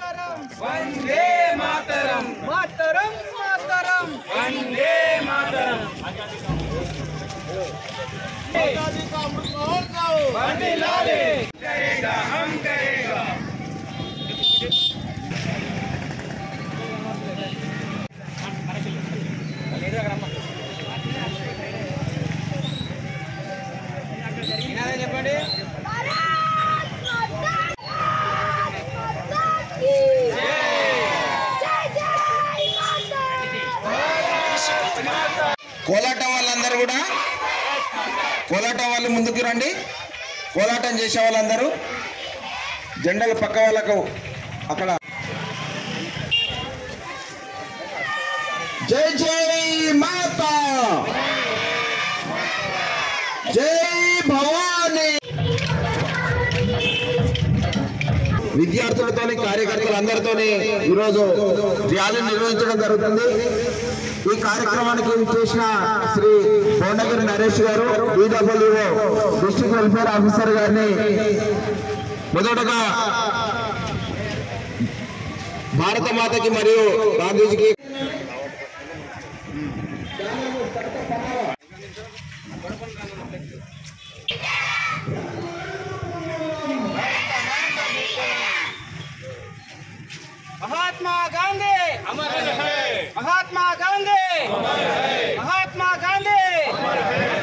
మాతరం వందే మాతరం మాతరం మాతరం వందే మాతరం आजादी का अमृत महोत्सव వందే లాలే కరేగా హమ్ కరేగా నినాదం చెప్పండి కోలాటం వాళ్ళందరూ కూడా కోలాటం వాళ్ళు ముందుకు రండి కోలాటం చేసే వాళ్ళందరూ జెండలు పక్క వాళ్ళకు అక్కడ జై జై మాత జై భవానీ విద్యార్థులతోని కార్యకర్తలందరితోని ఈరోజు ర్యాలీ నిర్వహించడం జరుగుతుంది ఈ కార్యక్రమానికి చేసిన శ్రీ బోండగిరి నరేష్ గారు బీడబ్ల్యూఓ డిస్ట్రిక్ట్ వెల్ఫేర్ ఆఫీసర్ గారిని మొదటగా భారత మాతకి మరియు గాంధీజీకి महात्मा गांधी अमर रहे महात्मा गांधी अमर रहे महात्मा गांधी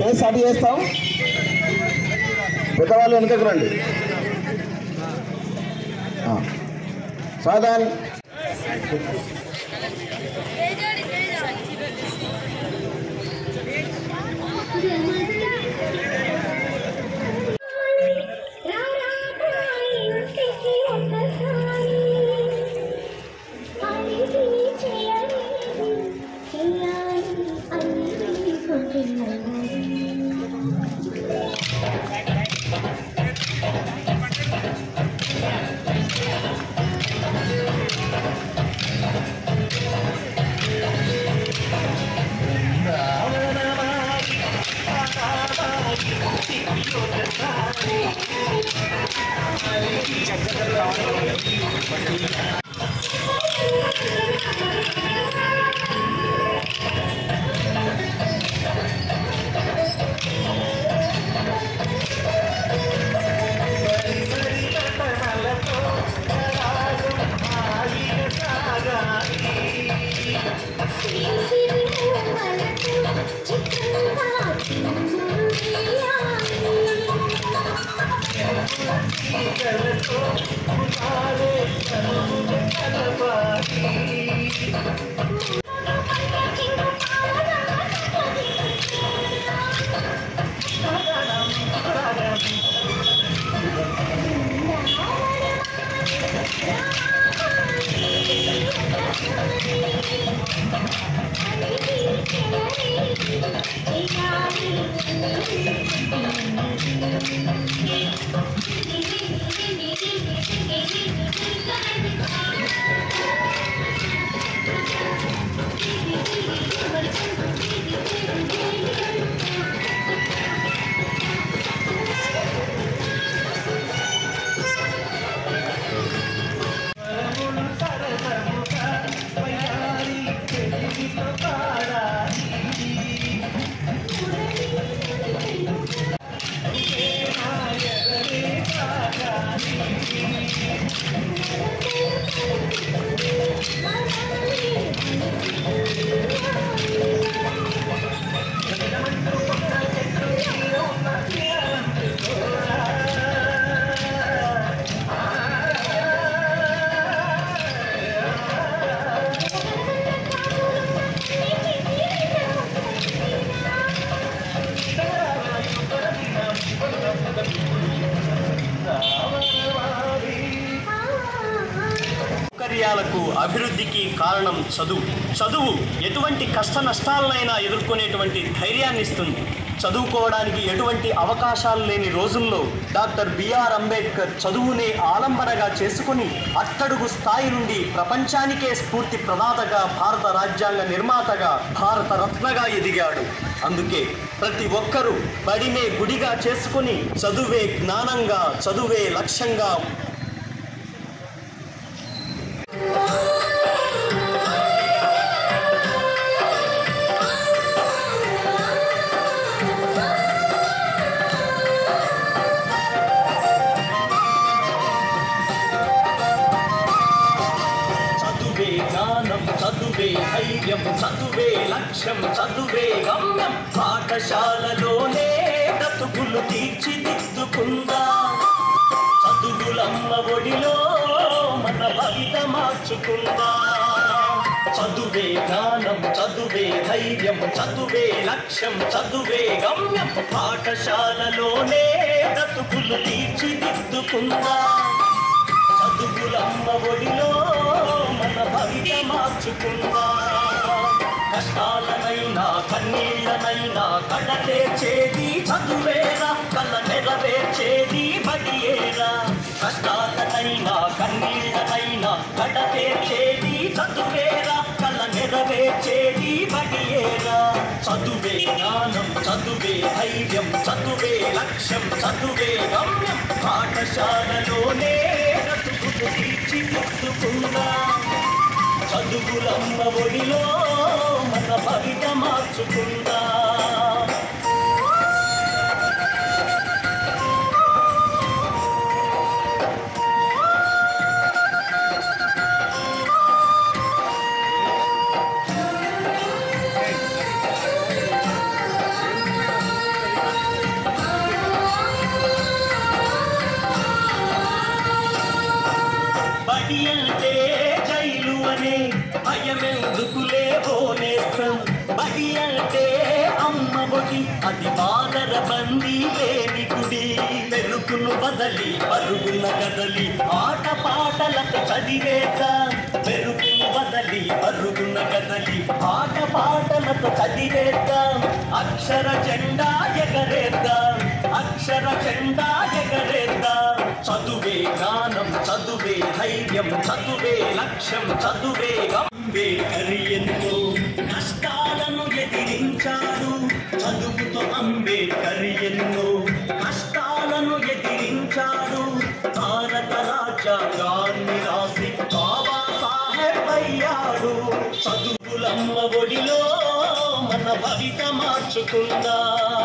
డ్యాన్స్ స్టార్ట్ చేస్తాం పెద్దవాళ్ళు వెనుకకు రండి ఆ. సాధారణ సౌకర్యాలకు అభివృద్ధికి కారణం చదువు చదువు ఎటువంటి కష్ట నష్టాలనైనా ఎదుర్కొనేటువంటి ధైర్యాన్ని ఇస్తుంది చదువుకోవడానికి ఎటువంటి అవకాశాలు లేని రోజుల్లో డాక్టర్ బిఆర్ అంబేద్కర్ చదువునే ఆలంబనగా చేసుకుని అట్టడుగు స్థాయి నుండి ప్రపంచానికే స్ఫూర్తి ప్రదాతగా భారత రాజ్యాంగ నిర్మాతగా భారత రత్నగా ఎదిగాడు అందుకే ప్రతి ఒక్కరూ బడినే గుడిగా చేసుకుని చదువే జ్ఞానంగా చదువే లక్ష్యంగా చదువే జ్ఞానం చదువే ధైర్యం చదువే లక్ష్యం చదువే గమ్యం పాఠశాలలోనే బ్రతుకులు తీర్చిదిద్దుకుందా చదువులమ్మ ఒడిలో మన భవిత మార్చుకుందా చదువే జ్ఞానం చదువే ధైర్యం చదువే లక్ష్యం చదువే గమ్యం పాఠశాలలోనే బ్రతుకులు తీర్చిదిద్దుకుందా చదువులమ్మ ఒడిలో మన భవిత మార్చుకుందా కష్టాలనైనా కన్నీళ్ళనైనా కడతేర్చేది చదువేరా కల నెరవేర్చేది బడియేరా కష్టాలనైనా కన్నీళ్ళనైనా కడతేర్చేది చదువేరా కల నెరవేర్చేది బడియేరా చదువే జ్ఞానం చదువే ధైర్యం చదువే లక్ష్యం చదువే గమ్యం పాఠశాలలోనే బ్రతుకులు తీర్చిదిద్దుకుందా చదువులమ్మ ఒడిలో మన భవిత మార్చుకుందా బతుకులే ఓ నేస్తం బడి అంటే అమ్మ ఒడి అది బాదర బందీ లేని గుడి పెరుగును బదలి పరుగున కదలి ఆట పాటలకు చదివేద్దాం పెరుగును బదలి పరుగున కదలి ఆట పాటలకు చదివేద్దాం అక్షర జెండా ఎగరేద్దాం అక్షర జెండా ఎగరేద్దాం చదువే జ్ఞానం చదువే ధైర్యం చదువే లక్ష్యం చదువే అంబేద్కర్ ఎంతో కష్టాలను ఎదిరించాడు చదువుతో అంబేద్కర్ ఎన్నో కష్టాలను ఎదిరించాడు భారత రాజ్యాంగాన్ని రాసి బాబా సాహెబ్ అయ్యాడు చదువులమ్మ ఒడిలో మన భవిత మార్చుకుందా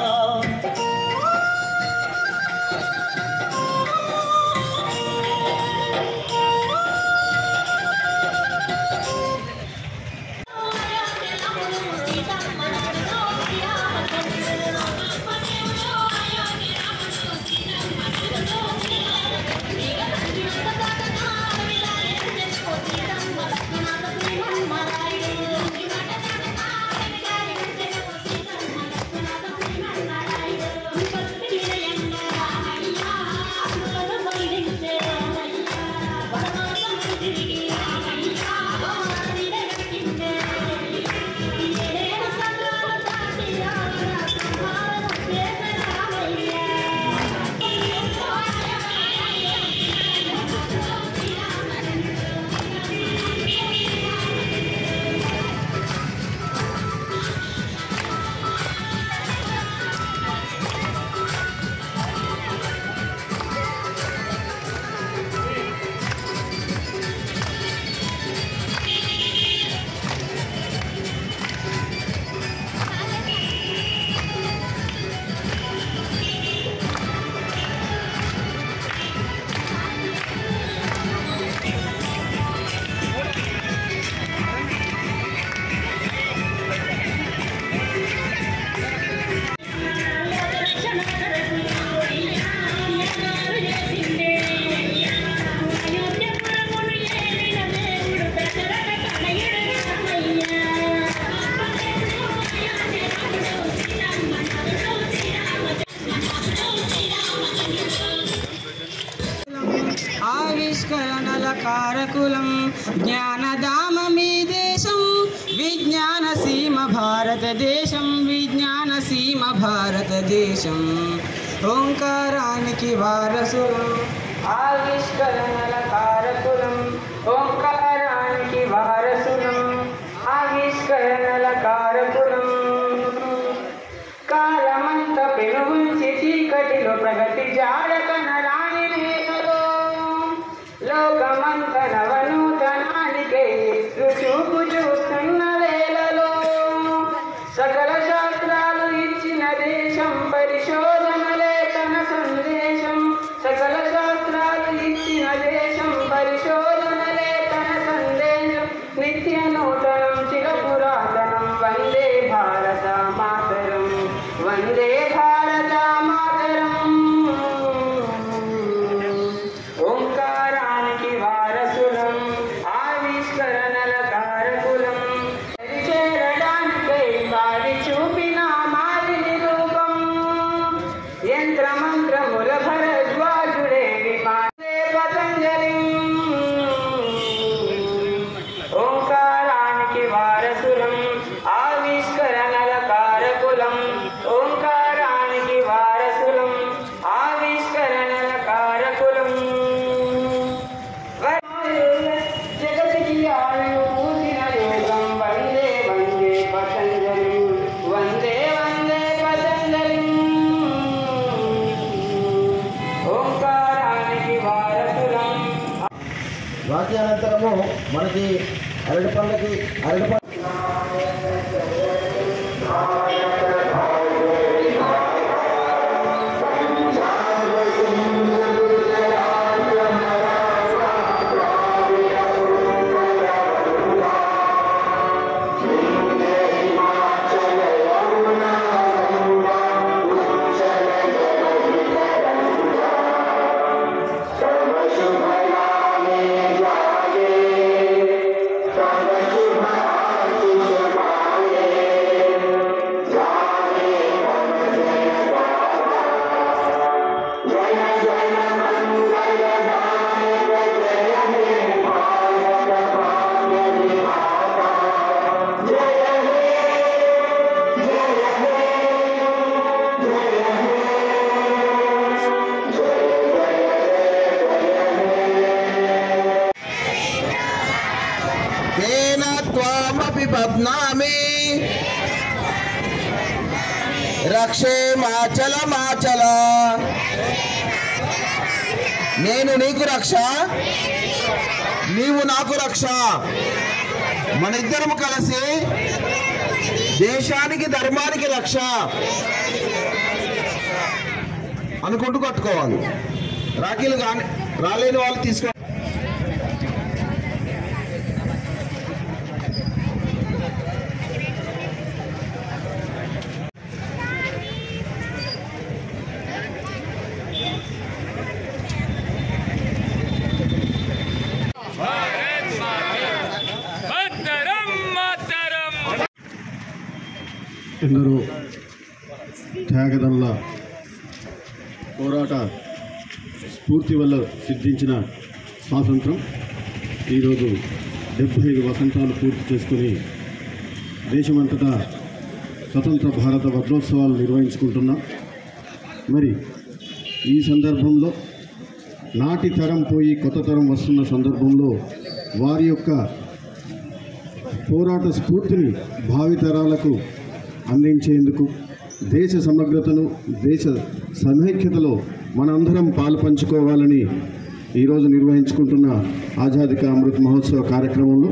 ఆవిష్కరణల కారకులం జ్ఞానధామమీ దేశం విజ్ఞాన సీమ భారతదేశం విజ్ఞాన సీమ భారతదేశం ఓంకారానికి వారసులం ఆవిష్కరణల కారకులం ఓంకారానికి వారసులం ఆవిష్కరణల కారకులం కాలమంత పెనుగుంచి చీకటిలో ప్రగతి జాడ కనరాని నేలలో లోకమంత నవనూతనానికే రుచూపు చూస్తున్న వేళలో సకల శాస్త్రాలు ఇచ్చిన దేశం పరిశోధనలే తన సందేశం సకల శాస్త్రాలు ఇచ్చిన దేశం పరిశోధనలే తన సందేశం నిత్య నూతనం చిర పురాతనం వందే భారత మాతరం వందే భారత మాతరం ఓంకారానికి వారసులం ఆవిష్కరణల కారకులం చేరడానికై వారి చూపిన మాలిని రూపం యంత్రమంత్రముల భరద్వాజుడే విమానే పతంజలి ఓంకారానికి వారసులం ఆవిష్కరణల కారకులం ఓంకారానికి వారసులం ఆవిష్కరణల కారకులం జగతికి ఆయు పూసిన యోగం వందే వందే పతంజలి వందే వందే పతంజలి ఓంకారానికి వారసులం వాక్యానంతరము మనకి అరటి పండ్లకి అరటి పండ్ల Thank త్వామపి బధ్నామి రక్షే మాచల మాచల నేను నీకు రక్ష నీవు నాకు రక్ష మన ఇద్దరము కలిసి దేశానికి ధర్మానికి రక్ష అనుకుంటూ కట్టుకోవాలి రాఖీలు కానీ రాలేని వాళ్ళు తీసుకో ఎందరో త్యాగదల్ల పోరాట స్ఫూర్తి వల్ల సిద్ధించిన స్వాతంత్రం ఈరోజు డెబ్భై ఐదు వసంతాలు పూర్తి చేసుకుని దేశమంతటా స్వతంత్ర భారత వజ్రోత్సవాలు నిర్వహించుకుంటున్నాం మరి ఈ సందర్భంలో నాటి తరం పోయి కొత్త తరం వస్తున్న సందర్భంలో వారి యొక్క పోరాట స్ఫూర్తిని భావితరాలకు అందించేందుకు దేశ సమగ్రతను దేశ సమైక్యతలో మనందరం పాలు పంచుకోవాలని ఈరోజు నిర్వహించుకుంటున్న ఆజాదీ కా అమృత్ మహోత్సవ కార్యక్రమంలో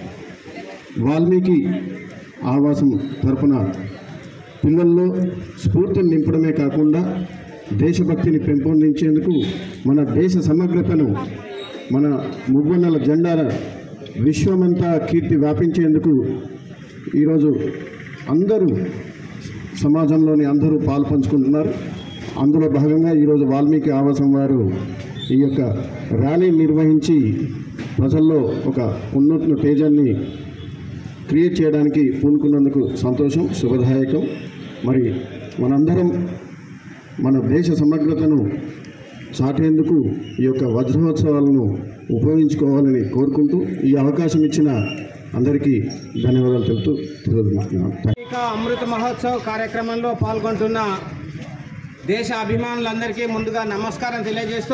వాల్మీకి ఆవాసం తరపున పిల్లల్లో స్ఫూర్తిని నింపడమే కాకుండా దేశభక్తిని పెంపొందించేందుకు మన దేశ సమగ్రతను మన మువ్వన్నెల జెండాల విశ్వమంతా కీర్తి వ్యాపించేందుకు ఈరోజు అందరూ సమాజంలోని అందరూ పాలు పంచుకుంటున్నారు అందులో భాగంగా ఈరోజు వాల్మీకి ఆవాసం వారు ఈ యొక్క ర్యాలీ నిర్వహించి ప్రజల్లో ఒక ఉన్నత తేజాన్ని క్రియేట్ చేయడానికి పూనుకున్నందుకు సంతోషం శుభదాయకం మరి మనందరం మన దేశ సమగ్రతను చాటేందుకు ఈ యొక్క వజ్రోత్సవాలను ఉపయోగించుకోవాలని కోరుకుంటూ ఈ అవకాశం ఇచ్చిన అందరికీ ధన్యవాదాలు తెలుపుతూ తెలుగుతున్నాను ఇక అమృత మహోత్సవ్ కార్యక్రమంలో పాల్గొంటున్న దేశ అభిమానులందరికీ ముందుగా నమస్కారం తెలియజేస్తూ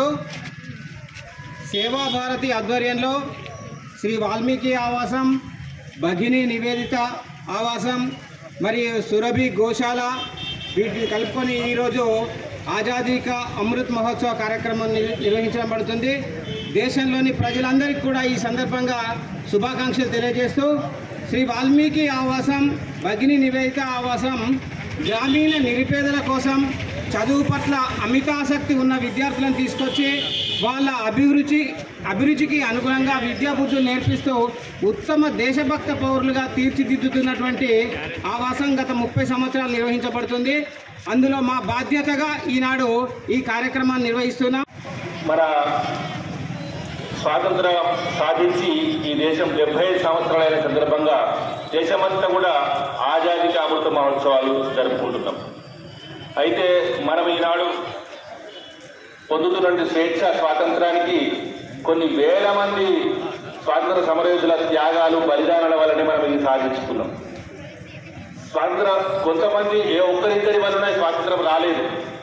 సేవా భారతి ఆధ్వర్యంలో శ్రీ వాల్మీకి ఆవాసం భగిని నివేదిత ఆవాసం మరియు సురభి గోశాల వీటిని కలుపుకొని ఈరోజు ఆజాదీ కా అమృత్ మహోత్సవ కార్యక్రమం నిర్- నిర్వహించడం పడుతుంది దేశంలోని ప్రజలందరికీ కూడా ఈ సందర్భంగా శుభాకాంక్షలు తెలియజేస్తూ శ్రీ వాల్మీకి ఆవాసం భగిని నివేదిత ఆవాసం గ్రామీణ నిరుపేదల కోసం చదువు పట్ల అమితాసక్తి ఉన్న విద్యార్థులను తీసుకొచ్చి వాళ్ళ అభిరుచి అభిరుచికి అనుగుణంగా విద్యాబుద్ధులు నేర్పిస్తూ ఉత్తమ దేశభక్త పౌరులుగా తీర్చిదిద్దుతున్నటువంటి ఆవాసం గత ముప్పై సంవత్సరాలు నిర్వహించబడుతుంది అందులో మా బాధ్యతగా ఈనాడు ఈ కార్యక్రమాన్ని నిర్వహిస్తున్నాం మన స్వాతంత్రం సాధించి ఈ దేశం డెబ్బై ఐదు సంవత్సరాలైన సందర్భంగా దేశమంతా కూడా ఆజాదీ కా అమృత మహోత్సవాలు జరుపుకుంటున్నాం అయితే మనం ఈనాడు పొందుతున్న స్వేచ్ఛ స్వాతంత్రానికి కొన్ని వేల మంది స్వాతంత్ర సమరయోధుల త్యాగాలు బలిదానాల వల్లనే మనం ఇది సాధించుకున్నాం స్వాతంత్ర కొంతమంది ఏ ఒక్కరిద్దరి వల్లనే స్వాతంత్రం రాలేదు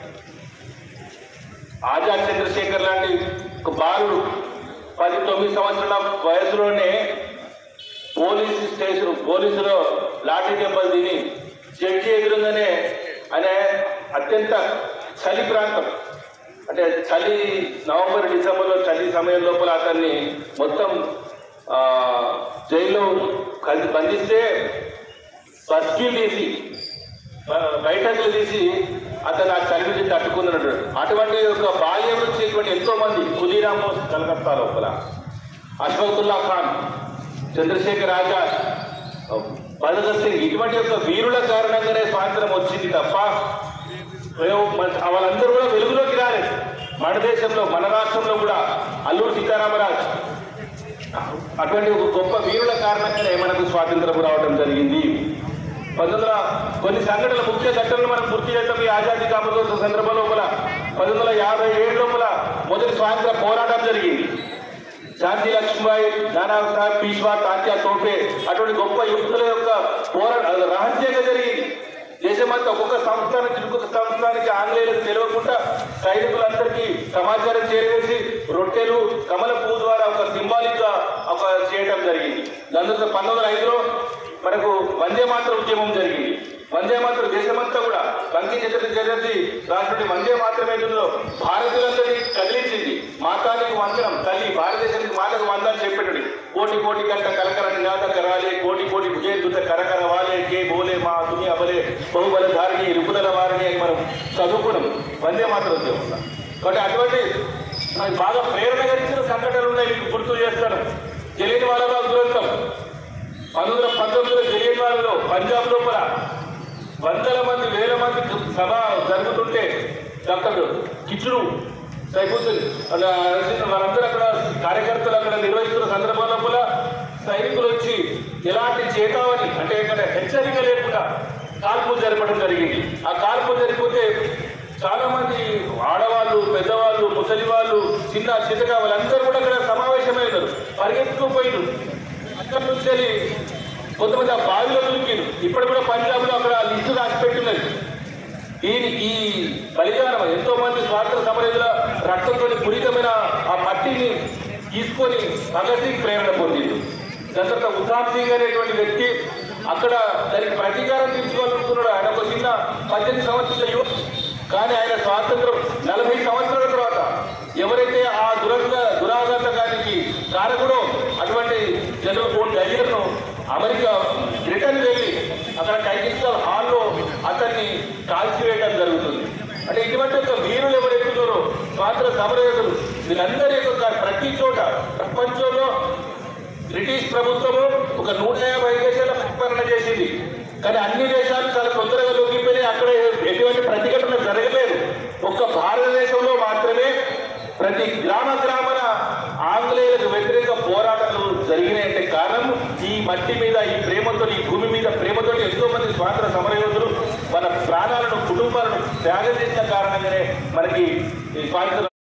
ఆజాద్ చంద్రశేఖర్ లాంటి ఒక బాలుడు పది తొమ్మిది సంవత్సరాల వయసులోనే పోలీస్ స్టేషన్ పోలీసులో లాఠీ దెబ్బలు తిని జడ్జి ఎదురుగానే అనే అత్యంత చలి ప్రాంతం అంటే చలి నవంబర్ డిసెంబర్లో చలి సమయం లోపల అతన్ని మొత్తం ఆ, జైల్లో కలిసి బంధిస్తే బస్కీలు తీసి బ- బయటకు తీసి అతను ఆ చలి నుంచి తట్టుకున్నాడు అటువంటి ఒక బాల్యం నుంచి ఇటువంటి ఎంతో మంది ఖుదీరామ్ బోస్ కలకత్తా లోపల అష్ఫాకుల్లా ఖాన్ చంద్రశేఖర్ ఆజాద్ భగత్ సింగ్ ఇటువంటి యొక్క వీరుల కారణంగానే స్వాతంత్రం వచ్చింది తప్ప ఏవో మన- వాళ్ళందరూ కూడా వెలుగులోకి రాలేదు మన దేశంలో మన రాష్ట్రంలో కూడా అల్లూరు సీతారామరాజు అటువంటి ఒక గొప్ప వీరుల కారణంగానే మనకు స్వాతంత్రం రావడం జరిగింది పంతొమ్మిది వందల కొన్ని సంఘటనల ముఖ్య ఘటనలు మనం గుర్తు చేస్తాం ఈ ఆజాదీ కామదోత్సవ సందర్భం లోపల పంతొమ్మిది వందల యాభై ఏడు లోపల మొదటి స్వాతంత్ర పోరాటం జరిగింది ఝాన్సీ లక్ష్మీబాయి నానా సాహెబ్ పీష్వా తాత్యా తోపే అటువంటి గొప్ప యువకుల యొక్క పోరాటం అది రహస్యంగా జరిగింది దేశమంతా ఒక్కొక్క సంస్థానం నుంచి ఇంకొక సంస్థానానికి ఆంగ్లేయులకు తెలియకుండా సైనికులందరికీ సమాచారం చేరవేసి రొట్టెలు కమల పువ్వు ద్వారా ఒక సింబాలిక్ గా ఒక చేయటం జరిగింది దాని తర్వాత పంతొమ్మిది వందల ఐదులో మనకు వందే మాతర ఉద్యమం జరిగింది వందే మాతరం దేశమంతా కూడా బంకి చతుర్థి చతుర్థి రాష్ట్రుడి వందే మాత్రం ఏదో భారతీయులందరినీ కదిలించింది మాతానికి వందనం తల్లి భారతదేశానికి మాతకు వందనం చెప్పేటది కోటి కోటి కంట కలకర నినాద కరాలే కోటి కోటి భుజేందుత కరకర వాలే కే బోలే మా తుని అబలే బహుబల ధారిణి రుపుదల వారిని అని మనం చదువుకున్నాం వందే మాత్రం ఉద్యమంలో కాబట్టి అటువంటి నాకు బాగా ప్రేరణ కలిగిన సంఘటనలు ఉన్నాయి మీకు గుర్తు చేస్తాను తెలియని వాళ్ళలో దురంతం పంతొమ్మిది వందల పంతొమ్మిదిలో జరిగిన వాళ్ళలో పంజాబ్ లోపల వందల మంది వేల మంది సభ జరుగుతుంటే డాక్టర్ కిచుడు సైఫుద్దీన్ అలా అరసిన వారందరూ అక్కడ కార్యకర్తలు అక్కడ నిర్వహిస్తున్న సందర్భం లోపల సైనికులు వచ్చి ఎలాంటి చేతావని అంటే ఇక్కడ హెచ్చరిక లేకుండా కాల్పులు జరపడం జరిగింది ఆ కాల్పు జరిగిపోతే చాలా మంది ఆడవాళ్ళు పెద్దవాళ్ళు ముసలి వాళ్ళు చిన్న చిన్నగా వాళ్ళందరూ కూడా అక్కడ సమావేశమైనారు పరిగెత్తుకుపోయినారు అక్కడి నుంచి వెళ్ళి కొంతమంది ఆ బావిలో దొరికింది ఇప్పుడు కూడా పంజాబ్ లో అక్కడ లిస్టు రాసి పెట్టున్నది ఈ ఈ బలిదానం ఎంతో మంది స్వాతంత్ర సమరయుల రక్తంతో పురితమైన ఆ మట్టిని తీసుకొని భగత్ సింగ్ ప్రేరణ పొందింది దాని తర్వాత ఉసామ్ సింగ్ అనేటువంటి వ్యక్తి అక్కడ దానికి ప్రతీకారం తీసుకోవాలనుకున్నాడు ఆయన ఒక చిన్న పద్దెనిమిది సంవత్సరాల యువ కానీ ఆయన స్వాతంత్రం నలభై సంవత్సరాల తర్వాత ఎవరైతే ఆ దురంత దురాఘాతకానికి కారకుడో అటువంటి జనరల్ ఫోన్ డైజర్ను అమెరికా బ్రిటన్ వెళ్ళి అక్కడ టైటిల్ హాల్లో అతన్ని కాల్చివేయడం జరుగుతుంది అంటే ఇటువంటి ఒక వీరులు ఎవరెక్కున్నారో స్వాతంత్ర సమరయోధులు వీళ్ళందరి యొక్క ప్రతి చోట ప్రపంచంలో బ్రిటిష్ ప్రభుత్వము ఒక నూట యాభై దేశాల పరిపాలన చేసింది కానీ అన్ని దేశాలు చాలా తొందరగా లొంగిపోయినాయి అక్కడ ఎటువంటి ప్రతిఘటన జరగలేదు ఒక్క భారతదేశంలో మాత్రమే ప్రతి గ్రామ గ్రామన ఆంగ్లేయులకు వ్యతిరేక పోరాటాలు జరిగినాయంటే కారణం ఈ మట్టి మీద ఈ ప్రేమతో ఈ భూమి మీద ప్రేమతో ఎంతో మంది స్వాతంత్ర సమరయోధులు మన ప్రాణాలను కుటుంబాలను త్యాగం చేసిన కారణంగానే మనకి ఈ స్వాతంత్ర